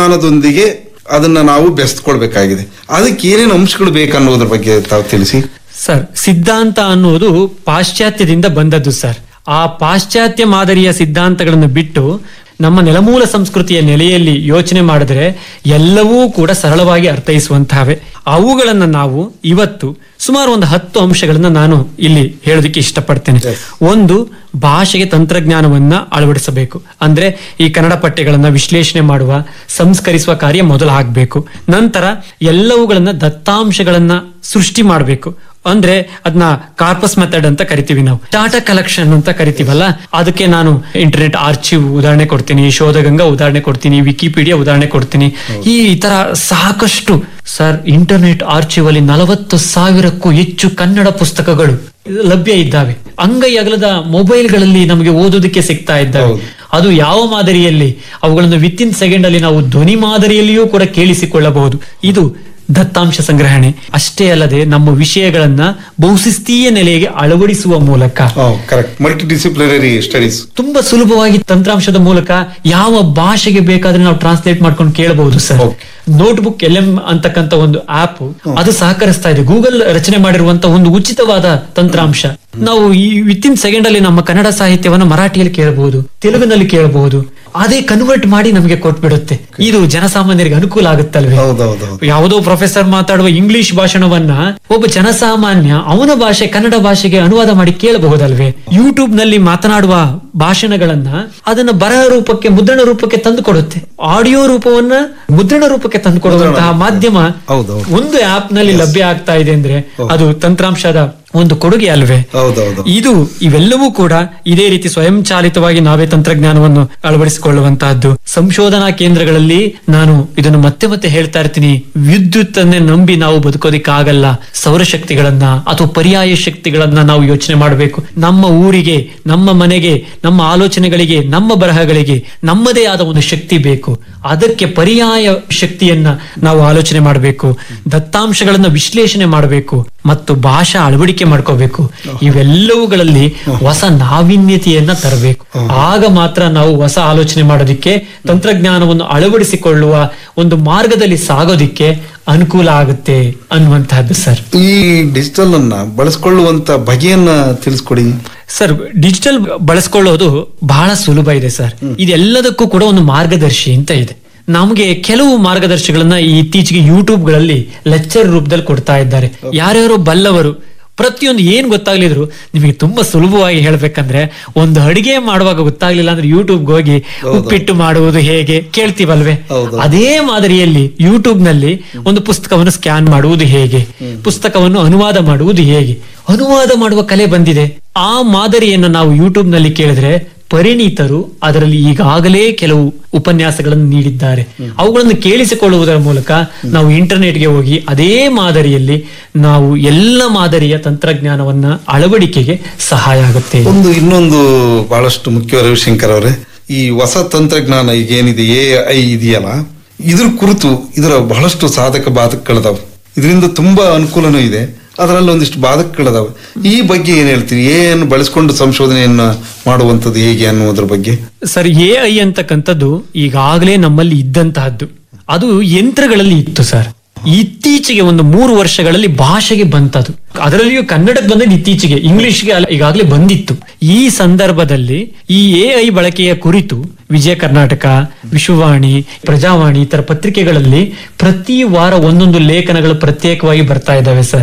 ತಂತ್ರಜ್ಞಾನದೊಂದಿಗೆ ಅದನ್ನ ನಾವು ಬೆಸ್ತ್ಕೊಳ್ಬೇಕಾಗಿದೆ ಅದಕ್ಕೆ ಏನೇನು ಅಂಶಗಳು ಬೇಕನ್ನೋದ್ರ ಬಗ್ಗೆ ತಾವು ತಿಳಿಸಿ ಸರ್ ಸಿದ್ಧಾಂತ ಅನ್ನುವುದು ಪಾಶ್ಚಾತ್ಯದಿಂದ ಬಂದದ್ದು ಸರ್ ಆ ಪಾಶ್ಚಾತ್ಯ ಮಾದರಿಯ ಸಿದ್ಧಾಂತಗಳನ್ನು ಬಿಟ್ಟು ನಮ್ಮ ನೆಲಮೂಲ ಸಂಸ್ಕೃತಿಯ ನೆಲೆಯಲ್ಲಿ ಯೋಚನೆ ಮಾಡಿದ್ರೆ ಎಲ್ಲವೂ ಕೂಡ ಸರಳವಾಗಿ ಅರ್ಥೈಸುವಂತಹವೆ ಅವುಗಳನ್ನ ನಾವು ಇವತ್ತು ಸುಮಾರು ಒಂದು ಹತ್ತು ಅಂಶಗಳನ್ನ ನಾನು ಇಲ್ಲಿ ಹೇಳೋದಕ್ಕೆ ಇಷ್ಟಪಡ್ತೇನೆ ಒಂದು ಭಾಷೆಗೆ ತಂತ್ರಜ್ಞಾನವನ್ನ ಅಳವಡಿಸಬೇಕು ಅಂದ್ರೆ ಈ ಕನ್ನಡ ಪಠ್ಯಗಳನ್ನ ವಿಶ್ಲೇಷಣೆ ಮಾಡುವ ಸಂಸ್ಕರಿಸುವ ಕಾರ್ಯ ಮೊದಲು ಆಗ್ಬೇಕು ನಂತರ ಎಲ್ಲವುಗಳನ್ನ ದತ್ತಾಂಶಗಳನ್ನ ಸೃಷ್ಟಿ ಮಾಡಬೇಕು ಅಂದ್ರೆ ಅದನ್ನ ಕಾರ್ಪಸ್ ಮೆಥಡ್ ಅಂತ ಕರಿತೀವಿ ನಾವು ಡಾಟಾ ಕಲೆಕ್ಷನ್ ಅಂತ ಕರಿತೀವಲ್ಲ ಅದಕ್ಕೆ ನಾನು ಇಂಟರ್ನೆಟ್ ಆರ್ಚಿವ್ ಉದಾಹರಣೆ ಕೊಡ್ತೀನಿ ಶೋಧಗಂಗಾ ಉದಾಹರಣೆ ಕೊಡ್ತೀನಿ ವಿಕಿಪೀಡಿಯಾ ಉದಾಹರಣೆ ಕೊಡ್ತೀನಿ ಈ ತರ ಸಾಕಷ್ಟು ಸರ್ ಇಂಟರ್ನೆಟ್ ಆರ್ಚಿವ್ ಅಲ್ಲಿ ನಲವತ್ತು ಸಾವಿರಕ್ಕೂ ಹೆಚ್ಚು ಕನ್ನಡ ಪುಸ್ತಕಗಳು ಲಭ್ಯ ಇದ್ದಾವೆ ಅಂಗೈ ಅಗಲದ ಮೊಬೈಲ್ಗಳಲ್ಲಿ ನಮಗೆ ಓದೋದಕ್ಕೆ ಸಿಗ್ತಾ ಇದ್ದಾವೆ ಅದು ಯಾವ ಮಾದರಿಯಲ್ಲಿ ಅವುಗಳನ್ನು ವಿತ್ ಇನ್ ಸೆಕೆಂಡ್ ಅಲ್ಲಿ ನಾವು ಧ್ವನಿ ಮಾದರಿಯಲ್ಲಿಯೂ ಕೂಡ ಕೇಳಿಸಿಕೊಳ್ಳಬಹುದು ಇದು ದತ್ತಾಂಶ ಸಂಗ್ರಹಣೆ ಅಷ್ಟೇ ಅಲ್ಲದೆ ನಮ್ಮ ವಿಷಯಗಳನ್ನ ಬಹುಶಿಸ್ತೀಯ ನೆಲೆಗೆ ಅಳವಡಿಸುವ ಮೂಲಕ ಕರೆಕ್ಟ್ ಮಲ್ಟಿ ಡಿಸಿಪ್ಲಿನರಿ ಸ್ಟಡೀಸ್ ತುಂಬಾ ಸುಲಭವಾಗಿ ತಂತ್ರಾಂಶದ ಮೂಲಕ ಯಾವ ಭಾಷೆಗೆ ಬೇಕಾದ್ರೆ ನಾವು ಟ್ರಾನ್ಸ್ಲೇಟ್ ಮಾಡ್ಕೊಂಡು ಕೇಳಬಹುದು ಸರ್ ನೋಟ್ಬುಕ್ ಎಲ್ ಎಂ ಅಂತಕ್ಕಂತ ಒಂದು ಆಪ್ ಅದು ಸಹಕರಿಸ್ತಾ ಇದೆ ಗೂಗಲ್ ರಚನೆ ಮಾಡಿರುವಂತ ಒಂದು ಉಚಿತವಾದ ತಂತ್ರಾಂಶ ನಾವು ಈ ವಿತ್ ಇನ್ ಸೆಕೆಂಡ್ ಅಲ್ಲಿ ನಮ್ಮ ಕನ್ನಡ ಸಾಹಿತ್ಯವನ್ನ ಮರಾಠಿಯಲ್ಲಿ ಕೇಳಬಹುದು ತೆಲುಗಿನಲ್ಲಿ ಕೇಳಬಹುದು ಅದೇ ಕನ್ವರ್ಟ್ ಮಾಡಿ ನಮಗೆ ಕೊಟ್ಬಿಡುತ್ತೆ ಇದು ಜನಸಾಮಾನ್ಯರಿಗೆ ಅನುಕೂಲ ಆಗುತ್ತಲ್ವೇ ಯಾವುದೋ ಪ್ರೊಫೆಸರ್ ಮಾತಾಡುವ ಇಂಗ್ಲಿಷ್ ಭಾಷಣವನ್ನ ಒಬ್ಬ ಜನಸಾಮಾನ್ಯ ಅವನ ಭಾಷೆ ಕನ್ನಡ ಭಾಷೆಗೆ ಅನುವಾದ ಮಾಡಿ ಕೇಳಬಹುದಲ್ವೇ ಯೂಟ್ಯೂಬ್ ನಲ್ಲಿ ಮಾತನಾಡುವ ಭಾಷಣಗಳನ್ನ ಅದನ್ನ ಬರಹ ರೂಪಕ್ಕೆ ಮುದ್ರಣ ರೂಪಕ್ಕೆ ತಂದು ಕೊಡುತ್ತೆ ಆಡಿಯೋ ರೂಪವನ್ನ ಮುದ್ರಣ ರೂಪಕ್ಕೆ ತಂದು ಕೊಡುವಂತಹ ಮಾಧ್ಯಮ ಒಂದು ಆಪ್ ನಲ್ಲಿ ಲಭ್ಯ ಆಗ್ತಾ ಇದೆ ಅಂದ್ರೆ ಅದು ತಂತ್ರಾಂಶದ ಒಂದು ಕೊಡುಗೆ ಅಲ್ವೇ ಹೌದೌದು ಇದು ಇವೆಲ್ಲವೂ ಕೂಡ ಇದೇ ರೀತಿ ಸ್ವಯಂಚಾಲಿತವಾಗಿ ನಾವೇ ತಂತ್ರಜ್ಞಾನವನ್ನು ಅಳವಡಿಸಿಕೊಳ್ಳುವಂತಹದ್ದು ಸಂಶೋಧನಾ ಕೇಂದ್ರಗಳಲ್ಲಿ ನಾನು ಇದನ್ನು ಮತ್ತೆ ಮತ್ತೆ ಹೇಳ್ತಾ ಇರ್ತೀನಿ ವಿದ್ಯುತ್ ಅನ್ನೇ ನಂಬಿ ನಾವು ಬದುಕೋದಿಕ್ಕಾಗಲ್ಲ ಸೌರಶಕ್ತಿಗಳನ್ನ ಅಥವಾ ಪರ್ಯಾಯ ಶಕ್ತಿಗಳನ್ನ ನಾವು ಯೋಚನೆ ಮಾಡಬೇಕು ನಮ್ಮ ಊರಿಗೆ ನಮ್ಮ ಮನೆಗೆ ನಮ್ಮ ಆಲೋಚನೆಗಳಿಗೆ ನಮ್ಮ ಬರಹಗಳಿಗೆ ನಮ್ಮದೇ ಆದ ಒಂದು ಶಕ್ತಿ ಬೇಕು ಅದಕ್ಕೆ ಪರ್ಯಾಯ ಶಕ್ತಿಯನ್ನ ನಾವು ಆಲೋಚನೆ ಮಾಡಬೇಕು ದತ್ತಾಂಶಗಳನ್ನ ವಿಶ್ಲೇಷಣೆ ಮಾಡಬೇಕು ಮತ್ತು ಭಾಷಾ ಅಳವಡಿಕೆ ಮಾಡ್ಕೋಬೇಕು ಇವೆಲ್ಲವುಗಳಲ್ಲಿ ಹೊಸ ನಾವೀನ್ಯತೆಯನ್ನ ತರಬೇಕು ಆಗ ಮಾತ್ರ ನಾವು ಹೊಸ ಆಲೋಚನೆ ಮಾಡೋದಿಕ್ಕೆ ತಂತ್ರಜ್ಞಾನವನ್ನು ಅಳವಡಿಸಿಕೊಳ್ಳುವ ಒಂದು ಮಾರ್ಗದಲ್ಲಿ ಸಾಗೋದಿಕ್ಕೆ ಅನುಕೂಲ ಆಗುತ್ತೆ ಅನ್ನುವಂತಹದ್ದು ಸರ್ ಈ ಡಿಜಿಟಲ್ ಅನ್ನ ಬಳಸ್ಕೊಳ್ಳುವಂತ ಬಗೆಯನ್ನ ತಿಳಿಸ್ಕೊಡಿ ಸರ್ ಡಿಜಿಟಲ್ ಬಳಸ್ಕೊಳ್ಳೋದು ಬಹಳ ಸುಲಭ ಇದೆ ಸರ್ ಇದೆಲ್ಲದಕ್ಕೂ ಕೂಡ ಒಂದು ಮಾರ್ಗದರ್ಶಿ ಅಂತ ಇದೆ ನಮಗೆ ಕೆಲವು ಮಾರ್ಗದರ್ಶಿಗಳನ್ನ ಈ ಇತ್ತೀಚೆಗೆ ಯೂಟ್ಯೂಬ್ ಗಳಲ್ಲಿ ಲೆಕ್ಚರ್ ರೂಪದಲ್ಲಿ ಕೊಡ್ತಾ ಇದ್ದಾರೆ ಯಾರ್ಯಾರೋ ಬಲ್ಲವರು ಪ್ರತಿಯೊಂದು ಏನ್ ಗೊತ್ತಾಗ್ಲಿದ್ರು ನಿಮಗೆ ತುಂಬಾ ಸುಲಭವಾಗಿ ಹೇಳ್ಬೇಕಂದ್ರೆ ಒಂದು ಅಡಿಗೆ ಮಾಡುವಾಗ ಗೊತ್ತಾಗ್ಲಿಲ್ಲ ಅಂದ್ರೆ ಯೂಟ್ಯೂಬ್ಗೆ ಹೋಗಿ ಉಪ್ಪಿಟ್ಟು ಮಾಡುವುದು ಹೇಗೆ ಕೇಳ್ತೀವಲ್ವೇ ಅದೇ ಮಾದರಿಯಲ್ಲಿ ಯೂಟ್ಯೂಬ್ ನಲ್ಲಿ ಒಂದು ಪುಸ್ತಕವನ್ನು ಸ್ಕ್ಯಾನ್ ಮಾಡುವುದು ಹೇಗೆ ಪುಸ್ತಕವನ್ನು ಅನುವಾದ ಮಾಡುವುದು ಹೇಗೆ ಅನುವಾದ ಮಾಡುವ ಕಲೆ ಬಂದಿದೆ ಆ ಮಾದರಿಯನ್ನು ನಾವು ಯೂಟ್ಯೂಬ್ ನಲ್ಲಿ ಕೇಳಿದ್ರೆ ಪರಿಣಿತರು ಅದರಲ್ಲಿ ಈಗಾಗಲೇ ಕೆಲವು ಉಪನ್ಯಾಸಗಳನ್ನು ನೀಡಿದ್ದಾರೆ ಅವುಗಳನ್ನು ಕೇಳಿಸಿಕೊಳ್ಳುವುದರ ಮೂಲಕ ನಾವು ಇಂಟರ್ನೆಟ್ಗೆ ಹೋಗಿ ಅದೇ ಮಾದರಿಯಲ್ಲಿ ನಾವು ಎಲ್ಲ ಮಾದರಿಯ ತಂತ್ರಜ್ಞಾನವನ್ನ ಅಳವಡಿಕೆಗೆ ಸಹಾಯ ಆಗುತ್ತೆ ಒಂದು ಇನ್ನೊಂದು ಬಹಳಷ್ಟು ಮುಖ್ಯ ರವಿಶಂಕರ್ ಅವರೇ ಈ ಹೊಸ ತಂತ್ರಜ್ಞಾನ ಈಗ ಏನಿದೆ ಎ ಐ ಇದೆಯಲ್ಲ ಇದ್ರ ಕುರಿತು ಇದರ ಬಹಳಷ್ಟು ಸಾಧಕ ಬಾಧಕಗಳಿದಾವೆ ಇದರಿಂದ ತುಂಬಾ ಅನುಕೂಲನೂ ಇದೆ ಅದರಲ್ಲಿ ಒಂದಿಷ್ಟು ಬಾಧಕಗಳಿದಾವೆ ಈ ಬಗ್ಗೆ ಏನ್ ಹೇಳ್ತೀರಿ ಏನು ಬಳಸ್ಕೊಂಡು ಸಂಶೋಧನೆಯನ್ನ ಮಾಡುವಂಥದ್ದು ಹೇಗೆ ಅನ್ನೋದ್ರ ಬಗ್ಗೆ ಸರ್ ಎ ಐ ಅಂತಕ್ಕಂಥದ್ದು ಈಗಾಗಲೇ ನಮ್ಮಲ್ಲಿ ಇದ್ದಂತಹದ್ದು ಅದು ಯಂತ್ರಗಳಲ್ಲಿ ಇತ್ತು ಸರ್ ಇತ್ತೀಚೆಗೆ ಒಂದು ಮೂರು ವರ್ಷಗಳಲ್ಲಿ ಭಾಷೆಗೆ ಬಂತದು ಅದರಲ್ಲಿಯೂ ಕನ್ನಡಕ್ಕೆ ಬಂದದ್ದು ಇತ್ತೀಚೆಗೆ ಇಂಗ್ಲಿಷ್ಗೆ ಅಲ್ಲ- ಈಗಾಗಲೇ ಬಂದಿತ್ತು ಈ ಸಂದರ್ಭದಲ್ಲಿ ಈ ಎ ಐ ಬಳಕೆಯ ಕುರಿತು ವಿಜಯ ಕರ್ನಾಟಕ ವಿಶ್ವವಾಣಿ ಪ್ರಜಾವಾಣಿ ಇತರ ಪತ್ರಿಕೆಗಳಲ್ಲಿ ಪ್ರತಿ ವಾರ ಒಂದೊಂದು ಲೇಖನಗಳು ಪ್ರತ್ಯೇಕವಾಗಿ ಬರ್ತಾ ಇದ್ದಾವೆ ಸರ್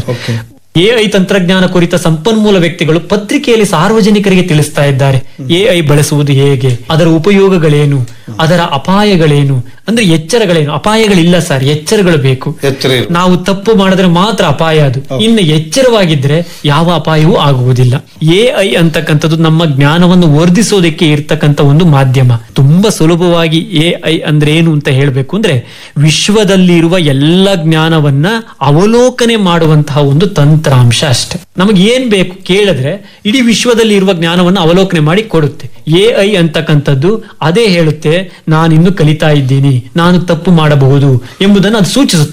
ಎ ಐ ತಂತ್ರಜ್ಞಾನ ಕುರಿತ ಸಂಪನ್ಮೂಲ ವ್ಯಕ್ತಿಗಳು ಪತ್ರಿಕೆಯಲ್ಲಿ ಸಾರ್ವಜನಿಕರಿಗೆ ತಿಳಿಸ್ತಾ ಇದ್ದಾರೆ ಎ ಐ ಬಳಸುವುದು ಹೇಗೆ ಅದರ ಉಪಯೋಗಗಳೇನು ಅದರ ಅಪಾಯಗಳೇನು ಅಂದ್ರೆ ಎಚ್ಚರಗಳೇನು ಅಪಾಯಗಳಿಲ್ಲ ಸರ್ ಎಚ್ಚರಗಳು ಬೇಕು ಎಚ್ಚರ ಇರು. ನಾವು ತಪ್ಪು ಮಾಡಿದ್ರೆ ಮಾತ್ರ ಅಪಾಯ ಅದು ಇನ್ನು ಎಚ್ಚರವಾಗಿದ್ರೆ ಯಾವ ಅಪಾಯವೂ ಆಗುವುದಿಲ್ಲ ಎ ಐ ಅಂತಕ್ಕಂಥದ್ದು ನಮ್ಮ ಜ್ಞಾನವನ್ನು ವರ್ಧಿಸೋದಕ್ಕೆ ಇರ್ತಕ್ಕಂಥ ಒಂದು ಮಾಧ್ಯಮ ತುಂಬಾ ಸುಲಭವಾಗಿ ಎ ಐ ಅಂದ್ರೆ ಏನು ಅಂತ ಹೇಳ್ಬೇಕು ಅಂದ್ರೆ ವಿಶ್ವದಲ್ಲಿರುವ ಎಲ್ಲ ಜ್ಞಾನವನ್ನ ಅವಲೋಕನೆ ಮಾಡುವಂತಹ ಒಂದು ತಂತ್ರಾಂಶ ಅಷ್ಟೇ ನಮಗೆ ಏನ್ ಬೇಕು ಕೇಳಿದ್ರೆ ಇಡೀ ವಿಶ್ವದಲ್ಲಿ ಇರುವ ಜ್ಞಾನವನ್ನು ಅವಲೋಕನೆ ಮಾಡಿ ಕೊಡುತ್ತೆ ಎ ಐ ಅಂತಕ್ಕಂಥದ್ದು ಅದೇ ಹೇಳುತ್ತೆ ನಾನು ಇನ್ನು ಕಲಿತಾ ಇದ್ದೀನಿ ನಾನು ತಪ್ಪು ಮಾಡಬಹುದು ಎಂಬುದನ್ನು ಅದು ಸೂಚಿಸುತ್ತೆ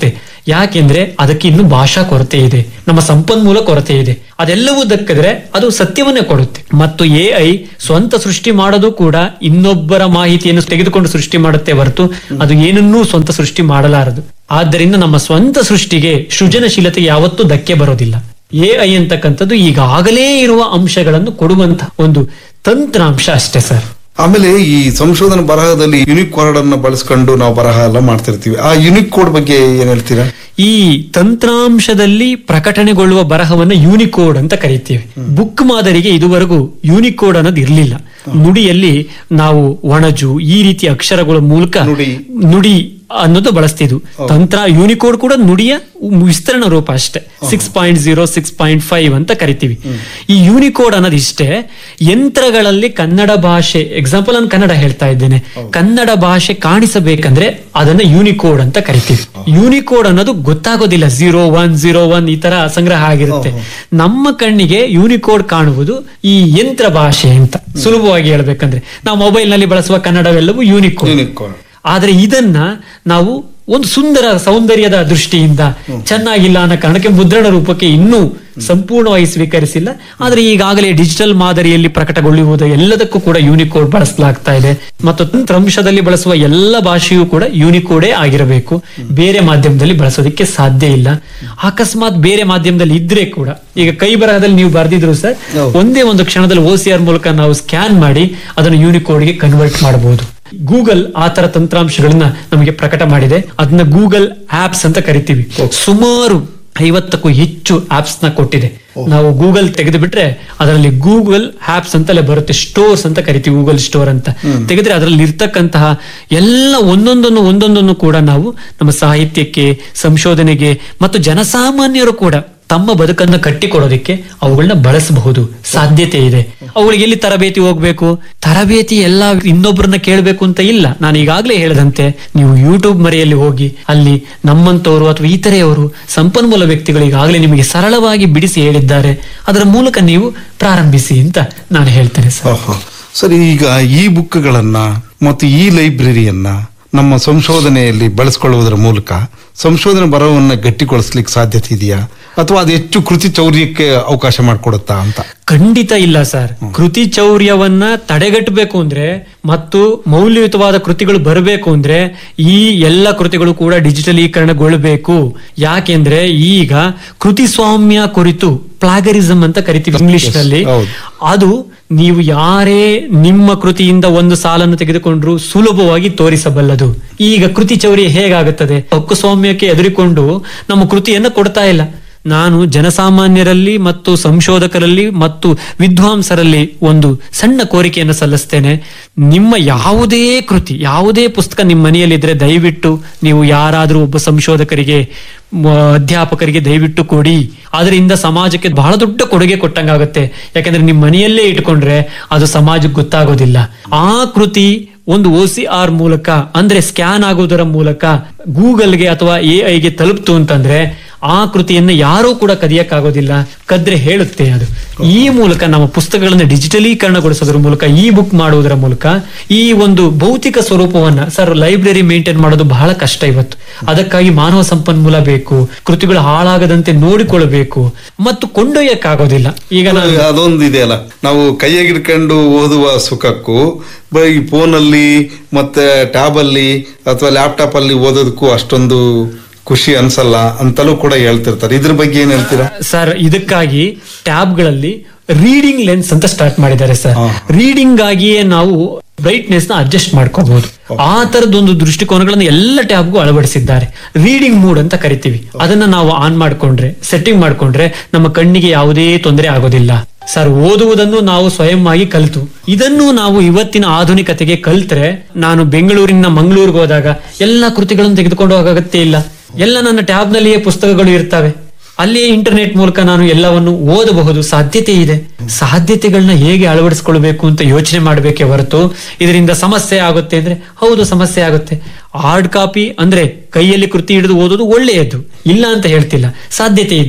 ಯಾಕೆಂದ್ರೆ ಅದಕ್ಕೆ ಇನ್ನು ಭಾಷಾ ಕೊರತೆ ಇದೆ ನಮ್ಮ ಸಂಪನ್ಮೂಲ ಕೊರತೆ ಇದೆ ಅದೆಲ್ಲವೂ ದಕ್ಕಿದ್ರೆ ಅದು ಸತ್ಯವನ್ನೇ ಕೊಡುತ್ತೆ ಮತ್ತು ಎ ಐ ಸ್ವಂತ ಸೃಷ್ಟಿ ಮಾಡೋದು ಕೂಡ ಇನ್ನೊಬ್ಬರ ಮಾಹಿತಿಯನ್ನು ತೆಗೆದುಕೊಂಡು ಸೃಷ್ಟಿ ಮಾಡುತ್ತೆ ಹೊರತು ಅದು ಏನನ್ನೂ ಸ್ವಂತ ಸೃಷ್ಟಿ ಮಾಡಲಾರದು ಆದ್ದರಿಂದ ನಮ್ಮ ಸ್ವಂತ ಸೃಷ್ಟಿಗೆ ಸೃಜನಶೀಲತೆ ಯಾವತ್ತೂ ಧಕ್ಕೆ ಬರೋದಿಲ್ಲ ಎ ಐ ಅಂತಕ್ಕಂಥದ್ದು ಈಗಾಗಲೇ ಇರುವ ಅಂಶಗಳನ್ನು ಕೊಡುವಂತ ಒಂದು ತಂತ್ರಾಂಶ ಅಷ್ಟೇ ಸರ್ ಆಮೇಲೆ ಈ ಸಂಶೋಧನಾ ಬರಹದಲ್ಲಿ ಯುನಿಕ್ ವರ್ಡ್ ಅನ್ನ ಬಳಸ್ಕೊಂಡು ನಾವು ಬರಹ ಎಲ್ಲ ಮಾಡ್ತಿರ್ತೀವಿ ಆ ಯುನಿಕ್ ಕೋಡ್ ಬಗ್ಗೆ ಏನ್ ಹೇಳ್ತೀರಾ ಈ ತಂತ್ರಾಂಶದಲ್ಲಿ ಪ್ರಕಟಣೆಗೊಳ್ಳುವ ಬರಹವನ್ನ ಯೂನಿಕೋಡ್ ಅಂತ ಕರೀತೀವಿ ಬುಕ್ ಮಾದರಿಗೆ ಇದುವರೆಗೂ ಯೂನಿಕೋಡ್ ಅನ್ನೋದು ಇರಲಿಲ್ಲ ನುಡಿಯಲ್ಲಿ ನಾವು ಒಣಜು ಈ ರೀತಿಯ ಅಕ್ಷರಗಳ ಮೂಲಕ ನುಡಿ. ನುಡಿ ಅನ್ನೋದು ಬಳಸ್ತಿದ್ವು ತಂತ್ರ ಯೂನಿಕೋಡ್ ಕೂಡ ನುಡಿಯ ವಿಸ್ತರಣ ರೂಪ ಅಷ್ಟೇ six point zero six point five ಅಂತ ಕರಿತೀವಿ ಈ ಯೂನಿಕೋಡ್ ಅನ್ನೋದು ಇಷ್ಟೇ ಯಂತ್ರಗಳಲ್ಲಿ ಕನ್ನಡ ಭಾಷೆ ಎಕ್ಸಾಂಪಲ್ ನಾನು ಕನ್ನಡ ಹೇಳ್ತಾ ಇದ್ದೇನೆ ಕನ್ನಡ ಭಾಷೆ ಕಾಣಿಸಬೇಕಂದ್ರೆ ಅದನ್ನ ಯೂನಿಕೋಡ್ ಅಂತ ಕರಿತೀವಿ ಯೂನಿಕೋಡ್ ಅನ್ನೋದು ಗೊತ್ತಾಗೋದಿಲ್ಲ ಜೀರೋ ಒನ್ ಜೀರೋ ಒನ್ ಈ ತರ ಸಂಗ್ರಹ ಆಗಿರುತ್ತೆ ನಮ್ಮ ಕಣ್ಣಿಗೆ ಯೂನಿಕೋಡ್ ಕಾಣುವುದು ಈ ಯಂತ್ರ ಭಾಷೆ ಅಂತ ಸುಲಭವಾಗಿ ಹೇಳ್ಬೇಕಂದ್ರೆ ನಾವು ಮೊಬೈಲ್ ನಲ್ಲಿ ಬಳಸುವ ಕನ್ನಡವೆಲ್ಲವೂ ಯೂನಿಕೋಡ್ ಯುನಿಕ್ ಕೋಡ್ ಆದ್ರೆ ಇದನ್ನ ನಾವು ಒಂದು ಸುಂದರ ಸೌಂದರ್ಯದ ದೃಷ್ಟಿಯಿಂದ ಚೆನ್ನಾಗಿಲ್ಲ ಅನ್ನೋ ಕಾರಣಕ್ಕೆ ಮುದ್ರಣ ರೂಪಕ್ಕೆ ಇನ್ನೂ ಸಂಪೂರ್ಣವಾಗಿ ಸ್ವೀಕರಿಸಿಲ್ಲ ಆದ್ರೆ ಈಗಾಗಲೇ ಡಿಜಿಟಲ್ ಮಾದರಿಯಲ್ಲಿ ಪ್ರಕಟಗೊಳ್ಳುವುದು ಎಲ್ಲದಕ್ಕೂ ಕೂಡ ಯೂನಿಕೋಡ್ ಬಳಸಲಾಗ್ತಾ ಇದೆ ಮತ್ತು ತಂತ್ರಾಂಶದಲ್ಲಿ ಬಳಸುವ ಎಲ್ಲ ಭಾಷೆಯೂ ಕೂಡ ಯೂನಿಕೋಡೇ ಆಗಿರಬೇಕು ಬೇರೆ ಮಾಧ್ಯಮದಲ್ಲಿ ಬಳಸೋದಕ್ಕೆ ಸಾಧ್ಯ ಇಲ್ಲ ಅಕಸ್ಮಾತ್ ಬೇರೆ ಮಾಧ್ಯಮದಲ್ಲಿ ಇದ್ರೆ ಕೂಡ ಈಗ ಕೈ ಬರಹದಲ್ಲಿ ನೀವು ಬರೆದಿದ್ರು ಸರ್ ಒಂದೇ ಒಂದು ಕ್ಷಣದಲ್ಲಿ ಓ ಸಿ ಆರ್ ಮೂಲಕ ನಾವು ಸ್ಕ್ಯಾನ್ ಮಾಡಿ ಅದನ್ನು ಯೂನಿಕೋಡ್ಗೆ ಕನ್ವರ್ಟ್ ಮಾಡಬಹುದು ಗೂಗಲ್ ಆ ತರ ತಂತ್ರಾಂಶಗಳನ್ನ ನಮಗೆ ಪ್ರಕಟ ಮಾಡಿದೆ ಅದನ್ನ ಗೂಗಲ್ ಆಪ್ಸ್ ಅಂತ ಕರಿತೀವಿ ಸುಮಾರು ಐವತ್ತಕ್ಕೂ ಹೆಚ್ಚು ಆಪ್ಸ್ ನ ಕೊಟ್ಟಿದೆ ನಾವು ಗೂಗಲ್ ತೆಗೆದು ಬಿಟ್ರೆ ಅದರಲ್ಲಿ ಗೂಗಲ್ ಆಪ್ಸ್ ಅಂತಲೇ ಬರುತ್ತೆ ಸ್ಟೋರ್ಸ್ ಅಂತ ಕರಿತೀವಿ ಗೂಗಲ್ ಸ್ಟೋರ್ ಅಂತ ತೆಗೆದ್ರೆ ಅದರಲ್ಲಿ ಇರ್ತಕ್ಕಂತಹ ಎಲ್ಲ ಒಂದೊಂದನ್ನು ಒಂದೊಂದನ್ನು ಕೂಡ ನಾವು ನಮ್ಮ ಸಾಹಿತ್ಯಕ್ಕೆ ಸಂಶೋಧನೆಗೆ ಮತ್ತು ಜನಸಾಮಾನ್ಯರು ಕೂಡ ತಮ್ಮ ಬದುಕನ್ನು ಕಟ್ಟಿಕೊಡೋದಕ್ಕೆ ಅವುಗಳನ್ನ ಬಳಸಬಹುದು ಸಾಧ್ಯತೆ ಇದೆ ಅವುಗಳಿಗೆ ಎಲ್ಲಿ ತರಬೇತಿ ಹೋಗ್ಬೇಕು ತರಬೇತಿ ಎಲ್ಲ ಇನ್ನೊಬ್ಬರನ್ನ ಕೇಳಬೇಕು ಅಂತ ಇಲ್ಲ ನಾನು ಈಗಾಗಲೇ ಹೇಳದಂತೆ ನೀವು ಯೂಟ್ಯೂಬ್ ಮರೆಯಲ್ಲಿ ಹೋಗಿ ಅಲ್ಲಿ ನಮ್ಮಂತವರು ಅಥವಾ ಇತರೆಯವರು ಸಂಪನ್ಮೂಲ ವ್ಯಕ್ತಿಗಳು ಈಗಾಗಲೇ ನಿಮಗೆ ಸರಳವಾಗಿ ಬಿಡಿಸಿ ಹೇಳಿದ್ದಾರೆ ಅದರ ಮೂಲಕ ನೀವು ಪ್ರಾರಂಭಿಸಿ ಅಂತ ನಾನು ಹೇಳ್ತೇನೆ ಸರ್ ಓಹೋ. ಸರಿ ಈಗ ಈ ಬುಕ್ಗಳನ್ನ ಮತ್ತು ಈ ಲೈಬ್ರರಿಯನ್ನ ನಮ್ಮ ಸಂಶೋಧನೆಯಲ್ಲಿ ಬಳಸ್ಕೊಳ್ಳುವುದರ ಮೂಲಕ ಸಂಶೋಧನೆ ಬರಹವನ್ನ ಗಟ್ಟಿಗೊಳಿಸ್ಲಿಕ್ಕೆ ಸಾಧ್ಯತೆ ಇದೆಯಾ ಅಥವಾ ಅದು ಹೆಚ್ಚು ಕೃತಿ ಚೌರ್ಯಕ್ಕೆ ಅವಕಾಶ ಮಾಡಿಕೊಡುತ್ತಾ ಅಂತ ಖಂಡಿತ ಇಲ್ಲ ಸರ್ ಕೃತಿ ಚೌರ್ಯವನ್ನ ತಡೆಗಟ್ಟಬೇಕು ಅಂದ್ರೆ ಮತ್ತು ಮೌಲ್ಯಯುತವಾದ ಕೃತಿಗಳು ಬರಬೇಕು ಅಂದ್ರೆ ಈ ಎಲ್ಲ ಕೃತಿಗಳು ಕೂಡ ಡಿಜಿಟಲೀಕರಣಗೊಳ್ಳಬೇಕು ಯಾಕೆಂದ್ರೆ ಈಗ ಕೃತಿ ಸ್ವಾಮ್ಯ ಕುರಿತು ಪ್ಲಾಗರಿಸಂ ಅಂತ ಕರಿತೀವಿ ಇಂಗ್ಲಿಷ್ ನಲ್ಲಿ ಹೌದು. ಅದು ನೀವು ಯಾರೇ ನಿಮ್ಮ ಕೃತಿಯಿಂದ ಒಂದು ಸಾಲನ್ನು ತೆಗೆದುಕೊಂಡ್ರು ಸುಲಭವಾಗಿ ತೋರಿಸಬಲ್ಲದು ಈಗ ಕೃತಿ ಚೌರ್ಯ ಹೇಗಾಗುತ್ತದೆ ಹಕ್ಕು ಸ್ವಾಮ್ಯಕ್ಕೆ ಎದುರಿಕೊಂಡು ನಮ್ಮ ಕೃತಿಯನ್ನ ಕೊಡ್ತಾ ಇಲ್ಲ ನಾನು ಜನಸಾಮಾನ್ಯರಲ್ಲಿ ಮತ್ತು ಸಂಶೋಧಕರಲ್ಲಿ ಮತ್ತು ವಿದ್ವಾಂಸರಲ್ಲಿ ಒಂದು ಸಣ್ಣ ಕೋರಿಕೆಯನ್ನು ಸಲ್ಲಿಸ್ತೇನೆ ನಿಮ್ಮ ಯಾವುದೇ ಕೃತಿ ಯಾವುದೇ ಪುಸ್ತಕ ನಿಮ್ಮ ಮನೆಯಲ್ಲಿದ್ರೆ ದಯವಿಟ್ಟು ನೀವು ಯಾರಾದರೂ ಒಬ್ಬ ಸಂಶೋಧಕರಿಗೆ ಮ- ಅಧ್ಯಾಪಕರಿಗೆ ದಯವಿಟ್ಟು ಕೊಡಿ ಅದರಿಂದ ಸಮಾಜಕ್ಕೆ ಬಹಳ ದೊಡ್ಡ ಕೊಡುಗೆ ಕೊಟ್ಟಂಗಾಗುತ್ತೆ ಯಾಕಂದ್ರೆ ನಿಮ್ಮ ಮನೆಯಲ್ಲೇ ಇಟ್ಕೊಂಡ್ರೆ ಅದು ಸಮಾಜಕ್ಕೆ ಗೊತ್ತಾಗೋದಿಲ್ಲ ಆ ಕೃತಿ ಒಂದು ಒ ಸಿ ಆರ್ ಮೂಲಕ ಅಂದ್ರೆ ಸ್ಕ್ಯಾನ್ ಆಗುವುದರ ಮೂಲಕ ಗೂಗಲ್ಗೆ ಅಥವಾ ಎ ಐಗೆ ತಲುಪ್ತು ಅಂತಂದ್ರೆ ಆ ಕೃತಿಯನ್ನ ಯಾರೂ ಕೂಡ ಕದಿಯಕ್ಕಾಗೋದಿಲ್ಲ ಕದ್ರೆ ಹೇಳುತ್ತೆ ಅದು ಈ ಮೂಲಕ ನಮ್ಮ ಪುಸ್ತಕಗಳನ್ನು ಡಿಜಿಟಲೀಕರಣಗೊಳಿಸೋದ್ರ ಮೂಲಕ ಈ ಬುಕ್ ಮಾಡುವುದರ ಮೂಲಕ ಈ ಒಂದು ಭೌತಿಕ ಸ್ವರೂಪವನ್ನ ಸರ್ ಲೈಬ್ರರಿ ಮೇಂಟೈನ್ ಮಾಡೋದು ಬಹಳ ಕಷ್ಟ ಇವತ್ತು ಅದಕ್ಕಾಗಿ ಮಾನವ ಸಂಪನ್ಮೂಲ ಬೇಕು ಕೃತಿಗಳು ಹಾಳಾಗದಂತೆ ನೋಡಿಕೊಳ್ಳಬೇಕು ಮತ್ತು ಕೊಂಡೊಯ್ಯಕ್ಕಾಗೋದಿಲ್ಲ ಈಗ ನಾನು ಅದೊಂದು ಇದೆಯಲ್ಲ ನಾವು ಕೈಯಾಗಿ ಹಿಡ್ಕೊಂಡು ಓದುವ ಸುಖಕ್ಕೂ ಬ- ಈ ಫೋನಲ್ಲಿ ಮತ್ತೆ ಟ್ಯಾಬ್ ಅಲ್ಲಿ ಅಥವಾ ಲ್ಯಾಪ್ಟಾಪ್ ಅಲ್ಲಿ ಓದೋದಕ್ಕೂ ಅಷ್ಟೊಂದು ಖುಷಿ ಅನ್ಸಲ್ಲ ಅಂತಲೂ ಕೂಡ ಹೇಳ್ತಿರ್ತಾರೆ ಇದ್ರ ಬಗ್ಗೆ ಏನ್ ಹೇಳ್ತೀರಾ ಸರ್ ಇದಕ್ಕಾಗಿ ಟ್ಯಾಬ್ಗಳಲ್ಲಿ ರೀಡಿಂಗ್ ಲೆನ್ಸ್ ಅಂತ ಸ್ಟಾರ್ಟ್ ಮಾಡಿದ್ದಾರೆ ಸರ್ ರೀಡಿಂಗ್ ಆಗಿಯೇ ನಾವು ಬ್ರೈಟ್ನೆಸ್ ನ ಅಡ್ಜಸ್ಟ್ ಮಾಡ್ಕೋಬಹುದು ಆ ತರದೊಂದು ದೃಷ್ಟಿಕೋನಗಳನ್ನು ಎಲ್ಲ ಟ್ಯಾಬ್ಗೂ ಅಳವಡಿಸಿದ್ದಾರೆ ರೀಡಿಂಗ್ ಮೂಡ್ ಅಂತ ಕರಿತೀವಿ ಅದನ್ನ ನಾವು ಆನ್ ಮಾಡ್ಕೊಂಡ್ರೆ ಸೆಟ್ಟಿಂಗ್ ಮಾಡ್ಕೊಂಡ್ರೆ ನಮ್ಮ ಕಣ್ಣಿಗೆ ಯಾವುದೇ ತೊಂದರೆ ಆಗೋದಿಲ್ಲ ಸರ್ ಓದುವುದನ್ನು ನಾವು ಸ್ವಯಂ ಆಗಿ ಕಲಿತು ಇದನ್ನು ನಾವು ಇವತ್ತಿನ ಆಧುನಿಕತೆಗೆ ಕಲ್ತ್ರೆ ನಾನು ಬೆಂಗಳೂರಿನ ಮಂಗಳೂರಿಗೆ ಹೋದಾಗ ಎಲ್ಲ ಕೃತಿಗಳನ್ನು ತೆಗೆದುಕೊಂಡು ಹೋಗೋ ಅಗತ್ಯ ಇಲ್ಲ ಎಲ್ಲ ನನ್ನ ಟ್ಯಾಬ್ ನಲ್ಲಿಯೇ ಪುಸ್ತಕಗಳು ಇರ್ತವೆ ಅಲ್ಲಿಯೇ ಇಂಟರ್ನೆಟ್ ಮೂಲಕ ನಾನು ಎಲ್ಲವನ್ನು ಓದಬಹುದು ಸಾಧ್ಯತೆ ಇದೆ ಸಾಧ್ಯತೆಗಳನ್ನ ಹೇಗೆ ಅಳವಡಿಸ್ಕೊಳ್ಬೇಕು ಅಂತ ಯೋಚನೆ ಮಾಡಬೇಕೇ ಹೊರತು ಇದರಿಂದ ಸಮಸ್ಯೆ ಆಗುತ್ತೆ ಅಂದ್ರೆ ಹೌದು ಸಮಸ್ಯೆ ಆಗುತ್ತೆ ಹಾರ್ಡ್ ಕಾಪಿ ಅಂದ್ರೆ ಕೈಯಲ್ಲಿ ಕೃತಿ ಹಿಡಿದು ಓದೋದು ಒಳ್ಳೆಯದು ಇಲ್ಲ ಅಂತ ಹೇಳ್ತಿಲ್ಲ ಸಾಧ್ಯತೆ ಇದ್ರೆ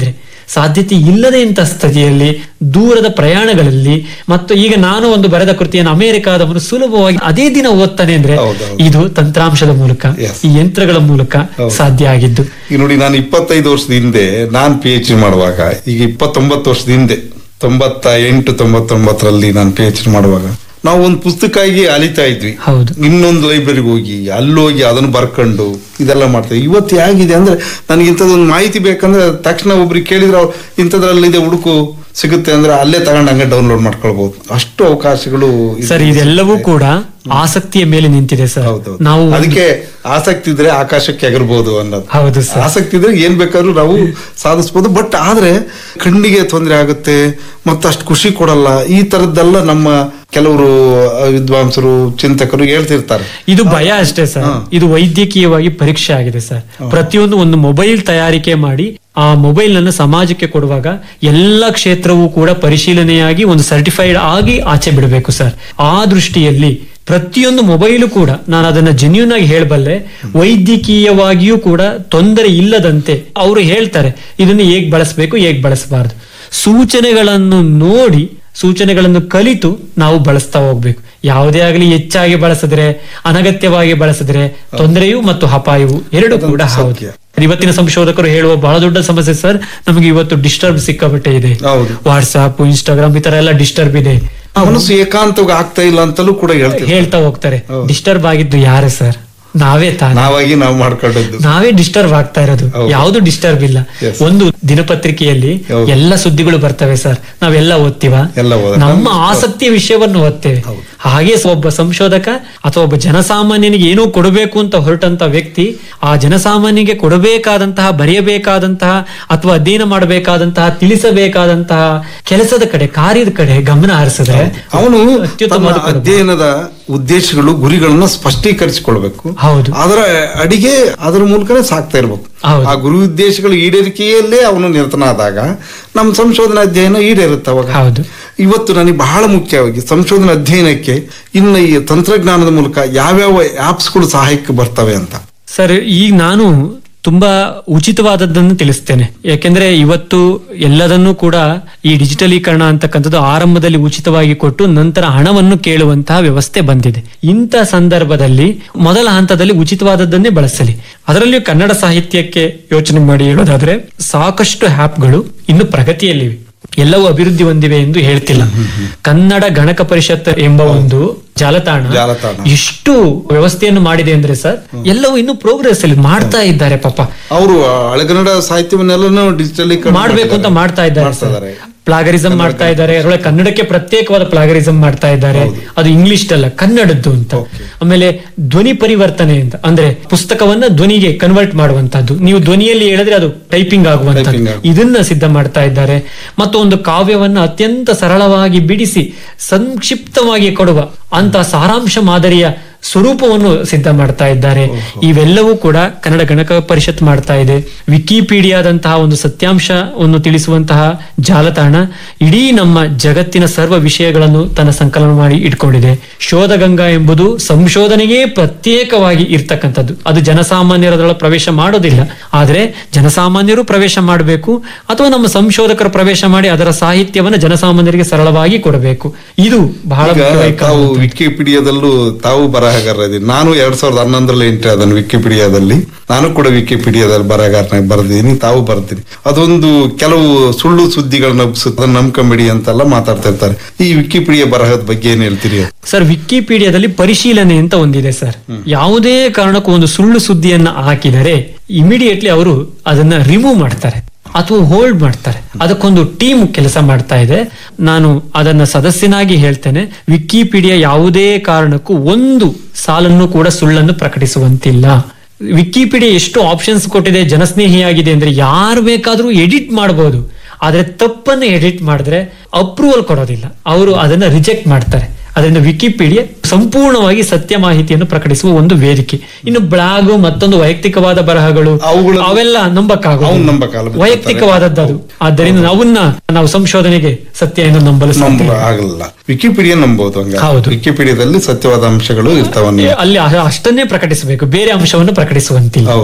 ಸಾಧ್ಯತೆ ಇಲ್ಲದೆ ಇಂಥ ಸ್ಥಿತಿಯಲ್ಲಿ ದೂರದ ಪ್ರಯಾಣಗಳಲ್ಲಿ ಮತ್ತು ಈಗ ನಾನು ಒಂದು ಬರೆದ ಕೃತಿಯನ್ನು ಅಮೆರಿಕಾದವರು ಸುಲಭವಾಗಿ ಅದೇ ದಿನ ಓದ್ತಾನೆ ಅಂದ್ರೆ ಹೌದೌದು. ಇದು ತಂತ್ರಾಂಶದ ಮೂಲಕ Yes. ಈ ಯಂತ್ರಗಳ ಮೂಲಕ ಸಾಧ್ಯ ಆಗಿದ್ದು ಈಗ ನೋಡಿ ನಾನು ಇಪ್ಪತ್ತೈದು ವರ್ಷದ ಹಿಂದೆ ನಾನ್ ಪಿ ಎಚ್ ಡಿ ಮಾಡುವಾಗ ಈಗ ಇಪ್ಪತ್ತೊಂಬತ್ತು ವರ್ಷದ ಹಿಂದೆ ತೊಂಬತ್ತ ಎಂಟು ತೊಂಬತ್ತೊಂಬತ್ತರಲ್ಲಿ ನಾನು ಪಿ ಎಚ್ ಡಿ ಮಾಡುವಾಗ ನಾವು ಒಂದು ಪುಸ್ತಕವಾಗಿ ಅಲಿತಾ ಇದ್ವಿ ಹೌದು ಇನ್ನೊಂದು ಲೈಬ್ರರಿಗೆ ಹೋಗಿ ಅಲ್ಲೋಗಿ ಅದನ್ನು ಬರ್ಕೊಂಡು ಇದೆಲ್ಲ ಮಾಡ್ತೇವೆ ಇವತ್ತು ಹೇಗಿದೆ ಅಂದ್ರೆ ನನಗೆ ಇಂಥದ್ದೊಂದು ಮಾಹಿತಿ ಬೇಕಂದ್ರೆ ತಕ್ಷಣ ಒಬ್ರಿಗೆ ಕೇಳಿದ್ರೆ ಅವ್ರು ಇಂಥದ್ರಲ್ಲಿದೆ ಹುಡುಕು ಸಿಗುತ್ತೆ ಅಂದ್ರೆ ಅಲ್ಲೇ ತಗೊಂಡು ಹಂಗೆ ಡೌನ್ಲೋಡ್ ಮಾಡ್ಕೊಳ್ಬಹುದು ಅಷ್ಟು ಅವಕಾಶಗಳು ಇದೆ. ಸರ್ ಇದೆಲ್ಲವೂ ಕೂಡ ಆಸಕ್ತಿಯ ಮೇಲೆ ನಿಂತಿದೆ ಸರ್ ಹೌದೌದು ನಾವು ಅದಕ್ಕೆ ಆಸಕ್ತಿ ಇದ್ರೆ ಆಕಾಶಕ್ಕೆ ಎಗರ್ಬೋದು ಅನ್ನೋದು ಹೌದು ಸರ್ ಆಸಕ್ತಿ ಇದ್ರೆ ಏನ್ ಬೇಕಾದ್ರೂ ನಾವು ಸಾಧಿಸ್ಬೋದು ಬಟ್ ಆದ್ರೆ ಕಣ್ಣಿಗೆ ತೊಂದರೆ ಆಗುತ್ತೆ ಮತ್ತೆ ಅಷ್ಟು ಖುಷಿ ಕೊಡಲ್ಲ ಈ ತರದ್ದೆಲ್ಲ ನಮ್ಮ ಕೆಲವರು ಅಹ್, ವಿದ್ವಾಂಸರು ಚಿಂತಕರು ಹೇಳ್ತಿರ್ತಾರೆ ಇದು ಭಯ ಅಷ್ಟೇ ಸರ್ ಇದು ವೈದ್ಯಕೀಯವಾಗಿ ಪರೀಕ್ಷೆ ಆಗಿದೆ ಸರ್ ಪ್ರತಿಯೊಂದು ಒಂದು ಮೊಬೈಲ್ ತಯಾರಿಕೆ ಮಾಡಿ ಆ ಮೊಬೈಲ್ ಅನ್ನು ಸಮಾಜಕ್ಕೆ ಕೊಡುವಾಗ ಎಲ್ಲ ಕ್ಷೇತ್ರವೂ ಕೂಡ ಪರಿಶೀಲನೆಯಾಗಿ ಒಂದು ಸರ್ಟಿಫೈಡ್ ಆಗಿ ಆಚೆ ಬಿಡಬೇಕು ಸರ್ ಆ ದೃಷ್ಟಿಯಲ್ಲಿ ಪ್ರತಿಯೊಂದು ಮೊಬೈಲು ಕೂಡ ನಾನು ಅದನ್ನ ಜೆನ್ಯೂನ್ ಆಗಿ ಹೇಳಬಲ್ಲೆ ವೈದ್ಯಕೀಯವಾಗಿಯೂ ಕೂಡ ತೊಂದರೆ ಇಲ್ಲದಂತೆ ಅವರು ಹೇಳ್ತಾರೆ ಇದನ್ನು ಹೇಗ್ ಬಳಸಬೇಕು ಹೇಗ್ ಬಳಸಬಾರದು ಸೂಚನೆಗಳನ್ನು ನೋಡಿ ಸೂಚನೆಗಳನ್ನು ಕಲಿತು ನಾವು ಬಳಸ್ತಾ ಹೋಗ್ಬೇಕು ಯಾವುದೇ ಆಗಲಿ ಹೆಚ್ಚಾಗಿ ಬಳಸಿದ್ರೆ ಅನಗತ್ಯವಾಗಿ ಬಳಸಿದ್ರೆ ತೊಂದರೆಯೂ ಮತ್ತು ಅಪಾಯವು ಎರಡು ಕೂಡ ಹೌದು ಸತ್ಯ. ಇವತ್ತಿನ ಸಂಶೋಧಕರು ಹೇಳುವ ಬಹಳ ದೊಡ್ಡ ಸಮಸ್ಯೆ ಸರ್ ನಮಗೆ ಇವತ್ತು ಡಿಸ್ಟರ್ಬ್ ಸಿಕ್ಕಾಪಟ್ಟೆ ಇದೆ ಹೌದು ವಾಟ್ಸ್ಆಪ್ ಇನ್ಸ್ಟಾಗ್ರಾಮ್ ಈ ತರ ಎಲ್ಲ ಡಿಸ್ಟರ್ಬ್ ಇದೆ ಮನಸ್ಸು ಏಕಾಂತವಾಗಿ ಆಗ್ತಾ ಇಲ್ಲ ಅಂತಲೂ ಕೂಡ ಹೇಳ್ತೀವಿ ಹೇಳ್ತಾ ಹೋಗ್ತಾರೆ ಡಿಸ್ಟರ್ಬ್ ಆಗಿದ್ದು ಯಾರೇ ಸರ್ ನಾವೇ ತಾನೇ ನಾವಾಗಿ ನಾವು ಮಾಡ್ಕೊಂಡದ್ದು ನಾವೇ ಡಿಸ್ಟರ್ಬ್ ಆಗ್ತಾ ಇರೋದು ಹೌದು. ಯಾವುದು ಡಿಸ್ಟರ್ಬ್ ಇಲ್ಲ Yes. ಒಂದು ದಿನಪತ್ರಿಕೆಯಲ್ಲಿ ಹೌದು. ಎಲ್ಲ ಸುದ್ದಿಗಳು ಬರ್ತವೆ ಸರ್ ನಾವೆಲ್ಲ ಓದ್ತೀವ ಎಲ್ಲ ಓದ ನಮ್ಮ ಆಸಕ್ತಿಯ ವಿಷಯವನ್ನು ಓದ್ತೇವೆ ಹಾಗೆ ಒಬ್ಬ ಸಂಶೋಧಕ ಅಥವಾ ಒಬ್ಬ ಜನಸಾಮಾನ್ಯನಿಗೆ ಏನೋ ಕೊಡಬೇಕು ಅಂತ ಹೊರಟಂತ ವ್ಯಕ್ತಿ ಆ ಜನಸಾಮಾನ್ಯನಿಗೆ ಕೊಡಬೇಕಾದಂತಹ ಬರೆಯಬೇಕಾದಂತಹ ಅಥವಾ ಅಧ್ಯಯನ ಮಾಡಬೇಕಾದಂತಹ ತಿಳಿಸಬೇಕಾದಂತಹ ಕೆಲಸದ ಕಡೆ ಕಾರ್ಯದ ಕಡೆ ಗಮನ ಹರಿಸಿದ್ರೆ ಅವನು ಅತ್ಯುತ್ತಮವಾದ ತನ್ನ ಕೊಡುಗೆ. ಅಧ್ಯಯನದ ಉದ್ದೇಶಗಳು ಗುರಿಗಳನ್ನ ಸ್ಪಷ್ಟೀಕರಿಸಿಕೊಳ್ಬೇಕು ಹೌದು ಅದರ ಅಡಿಗೆ ಅದರ ಮೂಲಕನೇ ಸಾಕ್ತಾ ಇರ್ಬೇಕು ಹೌದು. ಆ ಗುರು ಉದ್ದೇಶಗಳು ಈಡೇರಿಕೆಯಲ್ಲೇ ಅವನು ನಿರತನಾದಾಗ ನಮ್ಮ ಸಂಶೋಧನಾ ಅಧ್ಯಯನ ಈಡೇರುತ್ತೆ ಅವಾಗ ಹೌದು ಇವತ್ತು ನನಗೆ ಬಹಳ ಮುಖ್ಯವಾಗಿ ಸಂಶೋಧನಾ ಅಧ್ಯಯನಕ್ಕೆ ಇನ್ನು ಈ ತಂತ್ರಜ್ಞಾನದ ಮೂಲಕ ಯಾವ್ಯಾವ ಆಪ್ಸ್ಗಳು ಸಹಾಯಕ್ಕೆ ಬರ್ತವೆ ಅಂತ ಸರ್ ಈಗ ನಾನು ತುಂಬಾ ಉಚಿತವಾದದ್ದನ್ನು ತಿಳಿಸ್ತೇನೆ ಯಾಕೆಂದ್ರೆ ಇವತ್ತು ಎಲ್ಲದನ್ನೂ ಕೂಡ ಈ ಡಿಜಿಟಲೀಕರಣ ಅಂತಕ್ಕಂಥದ್ದು ಆರಂಭದಲ್ಲಿ ಉಚಿತವಾಗಿ ಕೊಟ್ಟು ನಂತರ ಹಣವನ್ನು ಕೇಳುವಂತಹ ವ್ಯವಸ್ಥೆ ಬಂದಿದೆ ಇಂಥ ಸಂದರ್ಭದಲ್ಲಿ ಮೊದಲ ಹಂತದಲ್ಲಿ ಉಚಿತವಾದದ್ದನ್ನೇ ಬಳಸಲಿ ಅದರಲ್ಲಿಯೂ ಕನ್ನಡ ಸಾಹಿತ್ಯಕ್ಕೆ ಯೋಚನೆ ಮಾಡಿ ಹೇಳೋದಾದ್ರೆ ಸಾಕಷ್ಟು ಆ್ಯಪ್ಗಳು ಇನ್ನು ಪ್ರಗತಿಯಲ್ಲಿವೆ ಎಲ್ಲವೂ ಅಭಿವೃದ್ಧಿ ಹೊಂದಿವೆ ಎಂದು ಹೇಳ್ತಿಲ್ಲ ಕನ್ನಡ ಗಣಕ ಪರಿಷತ್ ಎಂಬ ಒಂದು ಜಾಲತಾಣ ಜಾಲತಾಣ. ಎಷ್ಟು ವ್ಯವಸ್ಥೆಯನ್ನು ಮಾಡಿದೆ ಅಂದ್ರೆ ಸರ್ ಎಲ್ಲವೂ ಇನ್ನು ಪ್ರೋಗ್ರೆಸ್ ಅಲ್ಲಿ ಮಾಡ್ತಾ ಇದ್ದಾರೆ ಪಾಪ ಅವರು ಹಳೆಗನ್ನಡ ಸಾಹಿತ್ಯವನ್ನೆಲ್ಲನೂ ಡಿಜಿಟಲೀಕರಣ ಮಾಡ್ಬೇಕು ಅಂತ ಮಾಡ್ತಾ ಇದ್ದಾರೆ ಮಾಡ್ತಾ ಇದ್ದಾರೆ. ಪ್ಲಾಗರಿಸಂ ಮಾಡ್ತಾ ಇದ್ದಾರೆ ಅದರೊಳಗೆ ಕನ್ನಡಕ್ಕೆ ಪ್ರತ್ಯೇಕವಾದ ಪ್ಲಾಗರಿಸಂ ಮಾಡ್ತಾ ಇದ್ದಾರೆ ಅದು ಇಂಗ್ಲಿಷ್ ಅಲ್ಲ ಕನ್ನಡದ್ದು ಅಂತ ಆಮೇಲೆ ಧ್ವನಿ ಪರಿವರ್ತನೆ ಅಂತ ಅಂದ್ರೆ ಪುಸ್ತಕವನ್ನ ಧ್ವನಿಗೆ ಕನ್ವರ್ಟ್ ಮಾಡುವಂತದ್ದು ನೀವು ಧ್ವನಿಯಲ್ಲಿ ಹೇಳಿದ್ರೆ ಅದು ಟೈಪಿಂಗ್ ಆಗುವಂತದ್ದು Typing ಆಗುವ. ಇದನ್ನ ಸಿದ್ಧ ಮಾಡ್ತಾ ಇದ್ದಾರೆ ಮತ್ತು ಒಂದು ಕಾವ್ಯವನ್ನ ಅತ್ಯಂತ ಸರಳವಾಗಿ ಬಿಡಿಸಿ ಸಂಕ್ಷಿಪ್ತವಾಗಿ ಕೊಡುವ ಅಂತ ಸಾರಾಂಶ ಮಾದರಿಯ ಸ್ವರೂಪವನ್ನು ಸಿದ್ಧ ಮಾಡ್ತಾ ಇದ್ದಾರೆ ಇವೆಲ್ಲವೂ ಕೂಡ ಕನ್ನಡ ಗಣಕ ಪರಿಷತ್ ಮಾಡ್ತಾ ಇದೆ ವಿಕಿಪೀಡಿಯಾದಂತಹ ಒಂದು ಸತ್ಯಾಂಶವನ್ನು ತಿಳಿಸುವಂತಹ ಜಾಲತಾಣ ಇಡೀ ನಮ್ಮ ಜಗತ್ತಿನ ಸರ್ವ ವಿಷಯಗಳನ್ನು ತನ್ನ ಸಂಕಲನ ಮಾಡಿ ಇಟ್ಕೊಂಡಿದೆ ಶೋಧಗಂಗಾ ಎಂಬುದು ಸಂಶೋಧನೆಗೆ ಪ್ರತ್ಯೇಕವಾಗಿ ಇರ್ತಕ್ಕಂಥದ್ದು ಅದು ಜನಸಾಮಾನ್ಯರದೊಳ ಪ್ರವೇಶ ಮಾಡೋದಿಲ್ಲ ಆದ್ರೆ ಜನಸಾಮಾನ್ಯರು ಪ್ರವೇಶ ಮಾಡಬೇಕು ಅಥವಾ ನಮ್ಮ ಸಂಶೋಧಕರು ಪ್ರವೇಶ ಮಾಡಿ ಅದರ ಸಾಹಿತ್ಯವನ್ನು ಜನಸಾಮಾನ್ಯರಿಗೆ ಸರಳವಾಗಿ ಕೊಡಬೇಕು ಇದು ಬಹಳ ಈಗ ಮುಖ್ಯವಾಗಿ ತಾವು ಕಾಣುವಂಥದ್ದು. ವಿಕಿಪೀಡಿಯಾದಲ್ಲೂ ತಾವು ಬರಹಗಾರ ಇದ್ದೀನಿ ನಾನು ಎರಡ್ ಸಾವಿರದ ಹನ್ನೊಂದರಲ್ಲಿ ಎಂಟ್ರಿ ಅದನ್ನು ವಿಕಿಪೀಡಿಯಾದಲ್ಲಿ ನಾನು ಕೂಡ ವಿಕಿಪೀಡಿಯಾದಲ್ಲಿ ಬರಹಗಾರನಾಗಿ ಬರೆದಿದ್ದೀನಿ ತಾವು ಬರ್ತೀನಿ ಅದೊಂದು ಕೆಲವು ಸುಳ್ಳು ಸುದ್ದಿಗಳನ್ನ ಹಬ್ಬಿಸುತ್ತೆ, ಅದನ್ನ ನಂಬ್ಕೊಂಬಿಡಿ ಅಂತೆಲ್ಲ ಮಾತಾಡ್ತಾ ಇರ್ತಾರೆ ಈ ವಿಕಿಪೀಡಿಯಾ ಬರಹದ ಬಗ್ಗೆ ಏನ್ ಹೇಳ್ತೀರಿ ಸರ್ ವಿಕಿಪೀಡಿಯಾದಲ್ಲಿ ಪರಿಶೀಲನೆ ಅಂತ ಒಂದಿದೆ ಸರ್ ಯಾವುದೇ ಕಾರಣಕ್ಕೂ ಒಂದು ಸುಳ್ಳು ಸುದ್ದಿಯನ್ನ ಹಾಕಿದರೆ ಇಮಿಡಿಯೇಟ್ಲಿ ಅವರು ಅದನ್ನ ರಿಮೂವ್ ಮಾಡ್ತಾರೆ ಅಥವಾ ಹೋಲ್ಡ್ ಮಾಡ್ತಾರೆ ಅದಕ್ಕೊಂದು ಟೀಮ್ ಕೆಲಸ ಮಾಡ್ತಾ ಇದೆ ನಾನು ಅದನ್ನ ಸದಸ್ಯನಾಗಿ ಹೇಳ್ತೇನೆ ವಿಕಿಪೀಡಿಯಾ ಯಾವುದೇ ಕಾರಣಕ್ಕೂ ಒಂದು ಸಾಲನ್ನು ಕೂಡ ಸುಳ್ಳನ್ನು ಪ್ರಕಟಿಸುವಂತಿಲ್ಲ ವಿಕಿಪೀಡಿಯಾ ಎಷ್ಟು ಆಪ್ಷನ್ಸ್ ಕೊಟ್ಟಿದೆ ಜನಸ್ನೇಹಿಯಾಗಿದೆ ಅಂದ್ರೆ ಯಾರು ಬೇಕಾದ್ರೂ ಎಡಿಟ್ ಮಾಡಬಹುದು ಆದ್ರೆ ತಪ್ಪನ್ನು ಎಡಿಟ್ ಮಾಡಿದ್ರೆ ಅಪ್ರೂವಲ್ ಕೊಡೋದಿಲ್ಲ ಅವರು ಅದನ್ನ ರಿಜೆಕ್ಟ್ ಮಾಡ್ತಾರೆ ಅದರಿಂದ ವಿಕಿಪೀಡಿಯಾ ಸಂಪೂರ್ಣವಾಗಿ ಸತ್ಯ ಮಾಹಿತಿಯನ್ನು ಪ್ರಕಟಿಸುವ ಒಂದು ವೇದಿಕೆ ಇನ್ನು ಬ್ಲಾಗ್ ಮತ್ತೊಂದು ವೈಯಕ್ತಿಕವಾದ ಬರಹಗಳು ಅವುಗಳು- ಅವೆಲ್ಲ ನಂಬಕ್ಕಾಗ ಅವ್ನ್ ನಂಬಕ್ಕಾಗಲ್ಲ. ವೈಯಕ್ತಿಕವಾದದ್ದು ಅದು ಆದ್ದರಿಂದ ನಾವನ್ನ ನಾವು ಸಂಶೋಧನೆಗೆ ಸತ್ಯ ಎಂದು ನಂಬಲು ಸಾಧ್ಯ ನಂಬ ಆಗಲ್ಲ ವಿಕಿಪೀಡಿಯಾ ನಂಬೋದು ಹಂಗ ಹೌದು. ವಿಕಿಪೀಡಿಯಾದಲ್ಲಿ ಸತ್ಯವಾದ ಅಂಶಗಳು ಇರ್ತಾವ ಅಲ್ಲಿ ಅ- ಅಷ್ಟನ್ನೇ ಪ್ರಕಟಿಸಬೇಕು ಬೇರೆ ಅಂಶವನ್ನು ಪ್ರಕಟಿಸುವಂತಿಲ್ಲ ಹೌದೌದು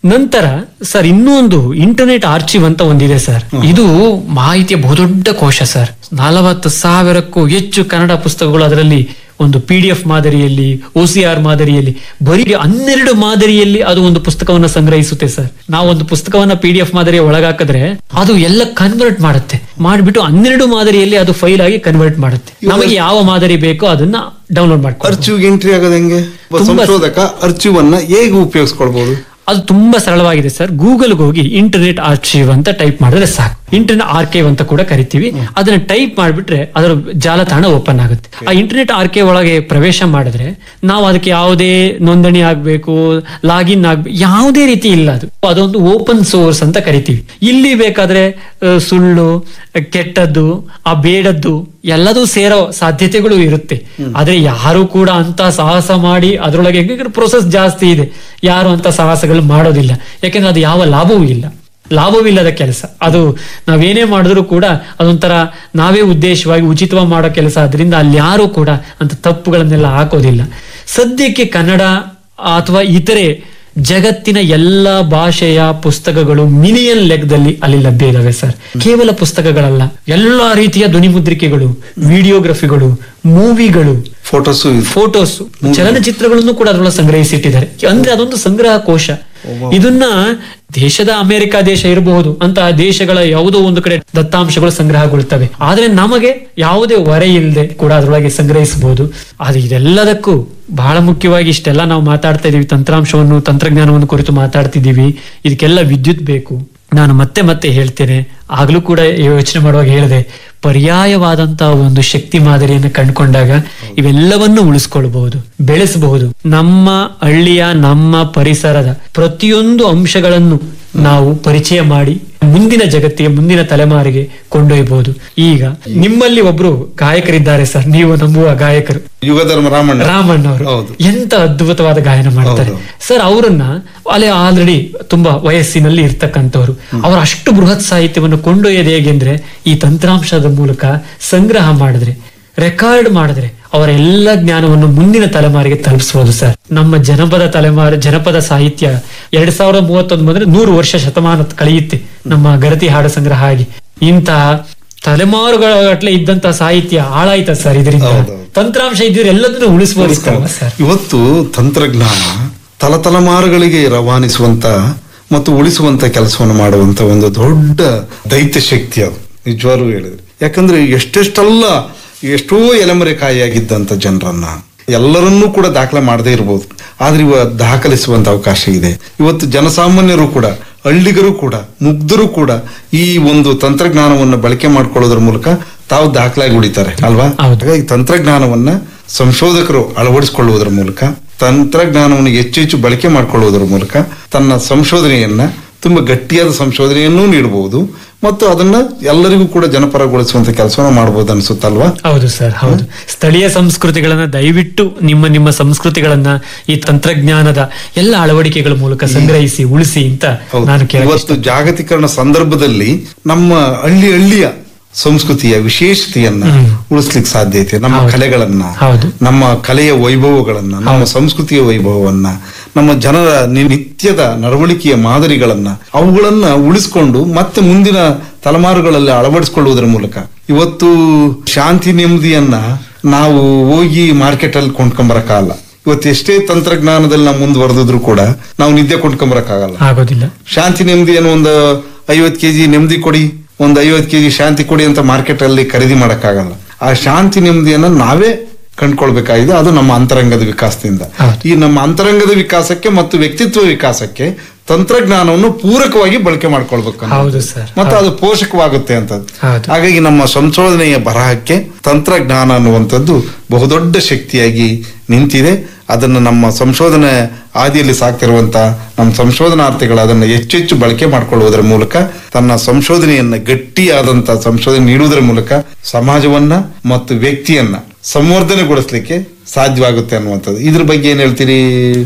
ನಂತರ ಸರ್ ಇನ್ನೂ ಒಂದು ಇಂಟರ್ನೆಟ್ ಆರ್ಚಿವ್ ಅಂತ ಒಂದಿದೆ ಸರ್ ಇದು ಮಾಹಿತಿಯ ಬಹುದೊಡ್ಡ ಕೋಶ ಸರ್ ನಲವತ್ತು ಸಾವಿರಕ್ಕೂ ಹೆಚ್ಚು ಕನ್ನಡ ಪುಸ್ತಕಗಳು ಅದರಲ್ಲಿ ಒಂದು ಪಿ ಡಿ ಎಫ್ ಮಾದರಿಯಲ್ಲಿ ಒ ಸಿ ಆರ್ ಮಾದರಿಯಲ್ಲಿ ಬರೀ ಹನ್ನೆರಡು ಮಾದರಿಯಲ್ಲಿ ಅದು ಒಂದು ಪುಸ್ತಕವನ್ನ ಸಂಗ್ರಹಿಸುತ್ತೆ ಸರ್ ನಾವು ಒಂದು ಪುಸ್ತಕವನ್ನ ಪಿ ಡಿ ಎಫ್ ಮಾದರಿಯ ಒಳಗಾಕಿದ್ರೆ ಅದು ಎಲ್ಲ ಕನ್ವರ್ಟ್ ಮಾಡುತ್ತೆ ಮಾಡಿಬಿಟ್ಟು ಹನ್ನೆರಡು ಮಾದರಿಯಲ್ಲಿ ಅದು ಫೈಲ್ ಆಗಿ ಕನ್ವರ್ಟ್ ಮಾಡುತ್ತೆ ನಮಗೆ ಯಾವ ಮಾದರಿ ಬೇಕೋ ಅದನ್ನ ಡೌನ್ಲೋಡ್ ಮಾಡ್ಕೊಳ್ಳಿ ಅರ್ಚಿವ್ಗೆ ಎಂಟ್ರಿ ಆಗೋದು ಹೆಂಗೆ ಒಬ್ಬ ತುಂಬಾ- ಸಂಶೋಧಕ ಅರ್ಚಿವನ್ನ ಹೇಗೆ ಉಪಯೋಗಿಸ್ಕೊಳ್ಬಹುದು ಅದು ತುಂಬಾ ಸರಳವಾಗಿದೆ ಸರ್ ಗೂಗಲ್ಗೆ ಹೋಗಿ ಇಂಟರ್ನೆಟ್ ಆರ್ಚಿವ್ ಅಂತ ಟೈಪ್ ಮಾಡಿದ್ರೆ ಸಾಕು ಇಂಟರ್ನೆಟ್ ಆರ್ಕೈವ್ ಅಂತ ಕೂಡ ಕರಿತೀವಿ ಅದನ್ನ ಟೈಪ್ ಮಾಡಿಬಿಟ್ರೆ ಅದರ ಜಾಲತಾಣ ಓಪನ್ ಆಗುತ್ತೆ ಆ ಇಂಟರ್ನೆಟ್ ಆರ್ಕೈವ್ ಒಳಗೆ ಪ್ರವೇಶ ಮಾಡಿದ್ರೆ ನಾವು ಅದಕ್ಕೆ ಯಾವುದೇ ನೋಂದಣಿ ಆಗ್ಬೇಕು ಲಾಗಿನ್ ಆಗ್ಬೇಕು ಯಾವುದೇ ರೀತಿ ಇಲ್ಲ ಅದು ಅದೊಂದು ಓಪನ್ ಸೋರ್ಸ್ ಅಂತ ಕರಿತೀವಿ ಇಲ್ಲಿ ಬೇಕಾದ್ರೆ ಆ, ಸುಳ್ಳು ಕೆಟ್ಟದ್ದು ಆ ಬೇಡದ್ದು ಎಲ್ಲದೂ ಸೇರೋ ಸಾಧ್ಯತೆಗಳು ಇರುತ್ತೆ ಆದ್ರೆ ಯಾರು ಕೂಡ ಅಂತ ಸಾಹಸ ಮಾಡಿ ಅದರೊಳಗೆ ಪ್ರೊಸೆಸ್ ಜಾಸ್ತಿ ಇದೆ ಯಾರು ಅಂತ ಸಾಹಸಗಳು ಮಾಡೋದಿಲ್ಲ ಯಾಕೆಂದ್ರೆ ಅದು ಯಾವ ಲಾಭವೂ ಇಲ್ಲ ಲಾಭವಿಲ್ಲದ ಕೆಲಸ ಅದು ನಾವೇನೇ ಮಾಡಿದ್ರು ಕೂಡ ಅದೊಂಥರ ನಾವೇ ಉದ್ದೇಶವಾಗಿ ಉಚಿತವಾಗಿ ಮಾಡೋ ಕೆಲಸ ಅದರಿಂದ ಅಲ್ಲಿ ಯಾರು ಕೂಡ ಅಂತ ತಪ್ಪುಗಳನ್ನೆಲ್ಲ ಹಾಕೋದಿಲ್ಲ ಸದ್ಯಕ್ಕೆ ಕನ್ನಡ ಅಥವಾ ಇತರೆ ಜಗತ್ತಿನ ಎಲ್ಲ ಭಾಷೆಯ ಪುಸ್ತಕಗಳು ಮಿಲಿಯನ್ ಲೆಕ್ಕದಲ್ಲಿ ಅಲ್ಲಿ ಲಭ್ಯ ಇದಾವೆ ಸರ್ ಕೇವಲ ಪುಸ್ತಕಗಳಲ್ಲ ಎಲ್ಲಾ ರೀತಿಯ ಧ್ವನಿಮುದ್ರಿಕೆಗಳು ವಿಡಿಯೋಗ್ರಫಿಗಳು ಮೂವಿಗಳು ಫೋಟೋಸು ಫೋಟೋಸ್ ಚಲನಚಿತ್ರಗಳನ್ನು ಕೂಡ ಅದರೊಳಗೆ ಸಂಗ್ರಹಿಸಿಟ್ಟಿದ್ದಾರೆ ಅಂದ್ರೆ ಅದೊಂದು ಸಂಗ್ರಹ ಕೋಶ ಇದನ್ನ ದೇಶದ ಅಮೆರಿಕ ದೇಶ ಇರಬಹುದು ಅಂತ ದೇಶಗಳ ಯಾವುದೋ ಒಂದು ಕಡೆ ದತ್ತಾಂಶಗಳು ಸಂಗ್ರಹಗೊಳ್ತವೆ ಆದ್ರೆ ನಮಗೆ ಯಾವುದೇ ಹೊರೆ ಇಲ್ಲದೆ ಕೂಡ ಅದರೊಳಗೆ ಸಂಗ್ರಹಿಸಬಹುದು ಆದ್ರೆ ಇದೆಲ್ಲದಕ್ಕೂ ಬಹಳ ಮುಖ್ಯವಾಗಿ ಇಷ್ಟೆಲ್ಲ ನಾವು ಮಾತಾಡ್ತಾ ಇದೀವಿ ತಂತ್ರಾಂಶವನ್ನು ತಂತ್ರಜ್ಞಾನವನ್ನು ಕುರಿತು ಮಾತಾಡ್ತಿದ್ದೀವಿ ಇದಕ್ಕೆಲ್ಲ ವಿದ್ಯುತ್ ಬೇಕು ನಾನು ಮತ್ತೆ ಮತ್ತೆ ಹೇಳ್ತೇನೆ ಆಗ್ಲೂ ಕೂಡ ಯೋಚನೆ ಮಾಡುವಾಗ ಹೇಳಿದೆ ಪರ್ಯಾಯವಾದಂತಹ ಒಂದು ಶಕ್ತಿ ಮಾದರಿಯನ್ನು ಕಂಡುಕೊಂಡಾಗ ಇವೆಲ್ಲವನ್ನು ಉಳಿಸ್ಕೊಳ್ಬಹುದು ಬೆಳೆಸಬಹುದು ನಮ್ಮ ಹಳ್ಳಿಯ ನಮ್ಮ ಪರಿಸರದ ಪ್ರತಿಯೊಂದು ಅಂಶಗಳನ್ನು ನಾವು ಪರಿಚಯ ಮಾಡಿ ಮುಂದಿನ ಜಗತ್ತಿಗೆ ಮುಂದಿನ ತಲೆಮಾರಿಗೆ ಕೊಂಡೊಯ್ಯಬಹುದು ಈಗ ನಿಮ್ಮಲ್ಲಿ ಒಬ್ರು ಗಾಯಕರಿದ್ದಾರೆ ಸರ್ ನೀವು ನಂಬುವ ಗಾಯಕರು ಯುಗಧರ್ಮ ರಾಮಣ್ಣ ರಾಮಣ್ಣ ಅವರು ಹೌದು. ಎಂತ ಅದ್ಭುತವಾದ ಗಾಯನ ಮಾಡ್ತಾರೆ ಹೌದು. ಸರ್ ಅವರನ್ನ ಅಲ್ಲಿ ಆಲ್ರೆಡಿ ತುಂಬಾ ವಯಸ್ಸಿನಲ್ಲಿ ಇರ್ತಕ್ಕಂಥವ್ರು ಅವರು ಅಷ್ಟು ಬೃಹತ್ ಸಾಹಿತ್ಯವನ್ನು ಕೊಂಡೊಯ್ಯೋದು ಹೇಗೆಂದ್ರೆ ಈ ತಂತ್ರಾಂಶದ ಮೂಲಕ ಸಂಗ್ರಹ ಮಾಡಿದ್ರೆ ರೆಕಾರ್ಡ್ ಮಾಡಿದ್ರೆ ಅವರ ಎಲ್ಲ ಜ್ಞಾನವನ್ನು ಮುಂದಿನ ತಲೆಮಾರಿಗೆ ತಲುಪಿಸಬಹುದು ಸರ್ ನಮ್ಮ ಜನಪದ ತಲೆಮಾರು ಜನಪದ ಸಾಹಿತ್ಯ ಎರಡ್ ಸಾವಿರದ ಮೂವತ್ತೊಂದು ಬಂದ್ರೆ ನೂರು ವರ್ಷ ಶತಮಾನ ಕಳೆಯುತ್ತೆ ನಮ್ಮ ಗರತಿ ಹಾಡು ಸಂಗ್ರಹ ಆಗಿ ಇಂತಹ ತಲೆಮಾರುಗಳ ಇದ್ದಂತ ಸಾಹಿತ್ಯ ಹಾಳಾಯ್ತ ಸರ್ ಇದರಿಂದ ಹೌದು. ತಂತ್ರಾಂಶ ಇದ್ದರೆ ಎಲ್ಲದನ್ನು ಉಳಿಸಬಹುದು ಸರ್ ಇವತ್ತು ತಂತ್ರಜ್ಞಾನ ತಲತಲೆಮಾರುಗಳಿಗೆ ರವಾನಿಸುವಂತ ಮತ್ತು ಉಳಿಸುವಂತ ಕೆಲಸವನ್ನು ಮಾಡುವಂತ ಒಂದು ದೊಡ್ಡ ದೈತ್ಯ ಶಕ್ತಿ ಅದು ನಿಜವಾಗ್ಲೂ ಹೇಳಿದ್ರೆ ಯಾಕಂದ್ರೆ ಎಷ್ಟೆಷ್ಟೆಲ್ಲ ಎಷ್ಟೋ ಎಲೆಮರೆಕಾಯಿಯಾಗಿದ್ದಂತ ಜನರನ್ನ ಎಲ್ಲರನ್ನೂ ಕೂಡ ದಾಖಲೆ ಮಾಡದೇ ಇರಬಹುದು ಆದ್ರೆ ಇವ ದಾಖಲಿಸುವಂತ ಅವಕಾಶ ಇದೆ ಇವತ್ತು ಜನಸಾಮಾನ್ಯರು ಕೂಡ ಹಳ್ಳಿಗರು ಕೂಡ ಮುಗ್ಧರು ಕೂಡ ಈ ಒಂದು ತಂತ್ರಜ್ಞಾನವನ್ನು ಬಳಕೆ ಮಾಡ್ಕೊಳ್ಳೋದ್ರ ಮೂಲಕ ತಾವು ದಾಖಲಾಗಿ ಉಳಿತಾರೆ ಅಲ್ವಾ ಹೌದು. ಹಾಗಾಗಿ ತಂತ್ರಜ್ಞಾನವನ್ನ ಸಂಶೋಧಕರು ಅಳವಡಿಸಿಕೊಳ್ಳುವುದರ ಮೂಲಕ ತಂತ್ರಜ್ಞಾನವನ್ನು ಹೆಚ್ಚು ಹೆಚ್ಚು ಬಳಕೆ ಮಾಡಿಕೊಳ್ಳುವುದರ ಮೂಲಕ ತನ್ನ ಸಂಶೋಧನೆಯನ್ನ ತುಂಬಾ ಗಟ್ಟಿಯಾದ ಸಂಶೋಧನೆಯನ್ನೂ ನೀಡಬಹುದು ಮತ್ತು ಅದನ್ನ ಎಲ್ಲರಿಗೂ ಕೂಡ ಜನಪರಗೊಳಿಸುವಂತ ಕೆಲಸವನ್ನು ಮಾಡಬಹುದು ಅನ್ಸುತ್ತಲ್ವಾ ಹೌದು ಸರ್ ಹೌದು ಸ್ಥಳೀಯ ಸಂಸ್ಕೃತಿಗಳನ್ನ ದಯವಿಟ್ಟು ನಿಮ್ಮ ನಿಮ್ಮ ಸಂಸ್ಕೃತಿಗಳನ್ನ ಈ ತಂತ್ರಜ್ಞಾನದ ಎಲ್ಲ ಅಳವಡಿಕೆಗಳ ಮೂಲಕ ಸಂಗ್ರಹಿಸಿ ಉಳಿಸಿ ಅಂತ ಹೌದು. ನಾನು ಕೇಳ ಇವತ್ತು ಜಾಗತೀಕರಣ ಸಂದರ್ಭದಲ್ಲಿ ನಮ್ಮ ಹಳ್ಳಿ ಹಳ್ಳಿಯ ಸಂಸ್ಕೃತಿಯ ವಿಶೇಷತೆಯನ್ನ ಹ್ಮ್. ಉಳಿಸ್ಲಿಕ್ಕೆ ಸಾಧ್ಯತೆ ನಮ್ಮ ಹೌದು. ಕಲೆಗಳನ್ನ ಹೌದು. ನಮ್ಮ ಕಲೆಯ ವೈಭವಗಳನ್ನ ನಮ್ಮ ಸಂಸ್ಕೃತಿಯ ವೈಭವವನ್ನ ನಮ್ಮ ಜನರ ನಿ- ನಿತ್ಯದ ನಡವಳಿಕೆಯ ಮಾದರಿಗಳನ್ನ ಅವುಗಳನ್ನ ಉಳಿಸ್ಕೊಂಡು ಮತ್ತೆ ಮುಂದಿನ ತಲೆಮಾರುಗಳಲ್ಲಿ ಅಳವಡಿಸಿಕೊಳ್ಳುವುದರ ಮೂಲಕ ಇವತ್ತು ಶಾಂತಿ ನೆಮ್ಮದಿಯನ್ನ ನಾವು ಹೋಗಿ ಮಾರ್ಕೆಟ್ ಅಲ್ಲಿ ಕೊಂಡ್ಕೊಂಬರಕ್ಕಾಗಲ್ಲ ಇವತ್ತು ಎಷ್ಟೇ ತಂತ್ರಜ್ಞಾನದಲ್ಲಿ ನಾವು ಮುಂದುವರೆದಿದ್ರು ಕೂಡ ನಾವು ನಿದ್ದೆ ಕೊಂಡ್ಕೊಂಬರಕ್ಕಾಗಲ್ಲ ಆಗೋದಿಲ್ಲ ಶಾಂತಿ ನೆಮ್ಮದಿ ಅನ್ನೋ ಒಂದು ಐವತ್ ಕೆಜಿ ನೆಮ್ಮದಿ ಕೊಡಿ ಒಂದು ಐವತ್ ಕೆಜಿ ಶಾಂತಿ ಕೊಡಿ ಅಂತ ಮಾರ್ಕೆಟ್ ಅಲ್ಲಿ ಖರೀದಿ ಮಾಡಕ್ಕಾಗಲ್ಲ ಆ ಶಾಂತಿ ನೆಮ್ಮದಿಯನ್ನ ನಾವೇ ಕಂಡ್ಕೊಳ್ಬೇಕಾಗಿದೆ ಅದು ನಮ್ಮ ಅಂತರಂಗದ ವಿಕಾಸದಿಂದ ಹೌದು. ಈ ನಮ್ಮ ಅಂತರಂಗದ ವಿಕಾಸಕ್ಕೆ ಮತ್ತು ವ್ಯಕ್ತಿತ್ವ ವಿಕಾಸಕ್ಕೆ ತಂತ್ರಜ್ಞಾನವನ್ನು ಪೂರಕವಾಗಿ ಬಳಕೆ ಮಾಡ್ಕೊಳ್ಬೇಕು ಅನ್ನೋದು. ಹೌದು ಸರ್ ಮತ್ತೆ ಅದು ಪೋಷಕವಾಗುತ್ತೆ ಅಂತ ಹೌದು. ಹಾಗಾಗಿ ನಮ್ಮ ಸಂಶೋಧನೆಯ ಬರಹಕ್ಕೆ ತಂತ್ರಜ್ಞಾನ ಅನ್ನುವಂಥದ್ದು ಬಹುದೊಡ್ಡ ಶಕ್ತಿಯಾಗಿ ನಿಂತಿದೆ ಅದನ್ನು ನಮ್ಮ ಸಂಶೋಧನೆ ಹಾದಿಯಲ್ಲಿ ಸಾಕ್ತಿರುವಂತ ನಮ್ಮ ಸಂಶೋಧನಾರ್ಥಿಗಳು ಅದನ್ನು ಹೆಚ್ಚೆಚ್ಚು ಬಳಕೆ ಮಾಡಿಕೊಳ್ಳುವುದರ ಮೂಲಕ ತನ್ನ ಸಂಶೋಧನೆಯನ್ನ ಗಟ್ಟಿಯಾದಂತ ಸಂಶೋಧನೆ ನೀಡುವುದರ ಮೂಲಕ ಸಮಾಜವನ್ನ ಮತ್ತು ವ್ಯಕ್ತಿಯನ್ನ ಸಂವರ್ಧನೆಗೊಳಿಸ್ಲಿಕ್ಕೆ ಸಾಧ್ಯವಾಗುತ್ತೆ ಅನ್ನುವಂಥದ್ದು ಇದ್ರ ಬಗ್ಗೆ ಏನ್ ಹೇಳ್ತೀರಿ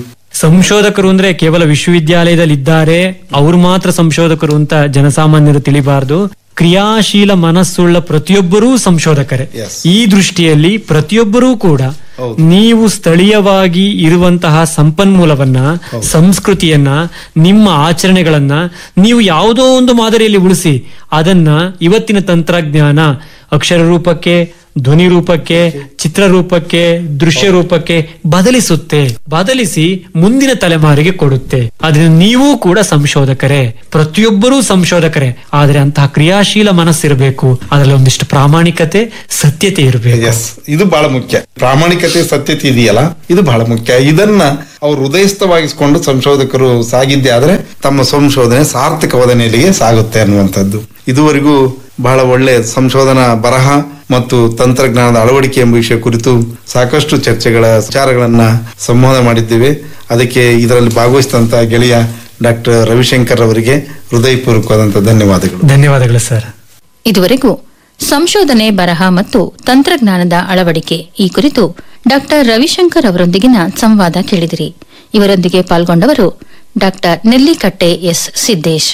ಸಂಶೋಧಕರು ಅಂದ್ರೆ ಕೇವಲ ವಿಶ್ವವಿದ್ಯಾಲಯದಲ್ಲಿ ಇದ್ದಾರೆ ಅವ್ರು ಮಾತ್ರ ಸಂಶೋಧಕರು ಅಂತ ಜನಸಾಮಾನ್ಯರು ತಿಳಿಬಾರ್ದು ಕ್ರಿಯಾಶೀಲ ಮನಸ್ಸುಳ್ಳ ಪ್ರತಿಯೊಬ್ಬರೂ ಸಂಶೋಧಕರೇ Yes. ಈ ದೃಷ್ಟಿಯಲ್ಲಿ ಪ್ರತಿಯೊಬ್ಬರೂ ಕೂಡ ಹೌದು. ನೀವು ಸ್ಥಳೀಯವಾಗಿ ಇರುವಂತಹ ಸಂಪನ್ಮೂಲವನ್ನ ಸಂಸ್ಕೃತಿಯನ್ನ ನಿಮ್ಮ ಆಚರಣೆಗಳನ್ನ ನೀವು ಯಾವುದೋ ಒಂದು ಮಾದರಿಯಲ್ಲಿ ಉಳಿಸಿ ಅದನ್ನ ಇವತ್ತಿನ ತಂತ್ರಜ್ಞಾನ ಅಕ್ಷರ ರೂಪಕ್ಕೆ ಧ್ವನಿ ರೂಪಕ್ಕೆ ಚಿತ್ರ ರೂಪಕ್ಕೆ ದೃಶ್ಯ ರೂಪಕ್ಕೆ ಬದಲಿಸುತ್ತೆ ಬದಲಿಸಿ ಮುಂದಿನ ತಲೆಮಾರಿಗೆ ಕೊಡುತ್ತೆ ಅದರಿಂದ ನೀವು ಕೂಡ ಸಂಶೋಧಕರೇ ಪ್ರತಿಯೊಬ್ಬರೂ ಸಂಶೋಧಕರೇ ಆದ್ರೆ ಅಂತಹ ಕ್ರಿಯಾಶೀಲ ಮನಸ್ಸಿರಬೇಕು ಅದರಲ್ಲಿ ಒಂದಿಷ್ಟು ಪ್ರಾಮಾಣಿಕತೆ ಸತ್ಯತೆ ಇರಬೇಕು ಎಸ್ ಇದು ಬಹಳ ಮುಖ್ಯ ಪ್ರಾಮಾಣಿಕತೆ ಸತ್ಯತೆ ಇದೆಯಲ್ಲ ಇದು ಬಹಳ ಮುಖ್ಯ ಇದನ್ನ ಅವರು ಹೃದಯಸ್ಥವಾಗಿಸಿಕೊಂಡು ಸಂಶೋಧಕರು ಸಾಗಿದ್ದೆ ಆದ್ರೆ ತಮ್ಮ ಸಂಶೋಧನೆ ಸಾರ್ಥಕವಾದ ನೆಲೆಗೆ ಸಾಗುತ್ತೆ ಅನ್ನುವಂಥದ್ದು ಇದುವರೆಗೂ ಬಹಳ ಒಳ್ಳೆ ಸಂಶೋಧನಾ ಬರಹ ಮತ್ತು ತಂತ್ರಜ್ಞಾನದ ಅಳವಡಿಕೆ ಎಂಬ ವಿಷಯ ಕುರಿತು ಸಾಕಷ್ಟು ಚರ್ಚೆಗಳ ವಿಚಾರಗಳನ್ನ ಸಂವಾದ ಮಾಡಿದ್ದೇವೆ ಅದಕ್ಕೆ ಇದರಲ್ಲಿ ಭಾಗವಹಿಸಿದಂತ ಗೆಳೆಯ ಡಾಕ್ಟರ್ ರವಿಶಂಕರ್ ಅವರಿಗೆ ಹೃದಯಪೂರ್ವಕವಾದಂತಹ ಧನ್ಯವಾದಗಳು ಧನ್ಯವಾದಗಳು ಸರ್ ಇದುವರೆಗೂ ಸಂಶೋಧನೆ ಬರಹ ಮತ್ತು ತಂತ್ರಜ್ಞಾನದ ಅಳವಡಿಕೆ ಈ ಕುರಿತು ಡಾಕ್ಟರ್ ರವಿಶಂಕರ್ ಅವರೊಂದಿಗಿನ ಸಂವಾದ ಕೇಳಿದಿರಿ ಇವರೊಂದಿಗೆ ಪಾಲ್ಗೊಂಡವರು ಡಾಕ್ಟರ್ ನೆಲ್ಲಿಕಟ್ಟೆ ಎಸ್ ಸಿದ್ದೇಶ್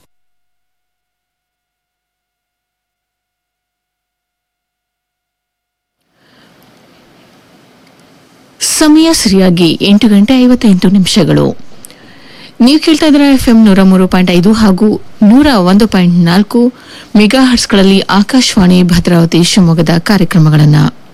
ಸಮಯ ಸರಿಯಾಗಿ ಎಂಟು ಗಂಟೆ ಐವತ್ತೆಂಟು ನಿಮಿಷಗಳು ನೀವು ಕೇಳ್ತಾ ಇದ್ದೀರಾ ಎಫ್ ಎಂ ನೂರ ಮೂರು ಪಾಯಿಂಟ್ ಐದು ಹಾಗೂ ನೂರ ಒಂದು ಪಾಯಿಂಟ್ ನಾಲ್ಕು ಮೆಗಾ ಹರ್ಟ್ಸ್ಗಳಲ್ಲಿ ಆಕಾಶವಾಣಿ ಭದ್ರಾವತಿ ಶಿವಮೊಗ್ಗದ ಕಾರ್ಯಕ್ರಮಗಳನ್ನು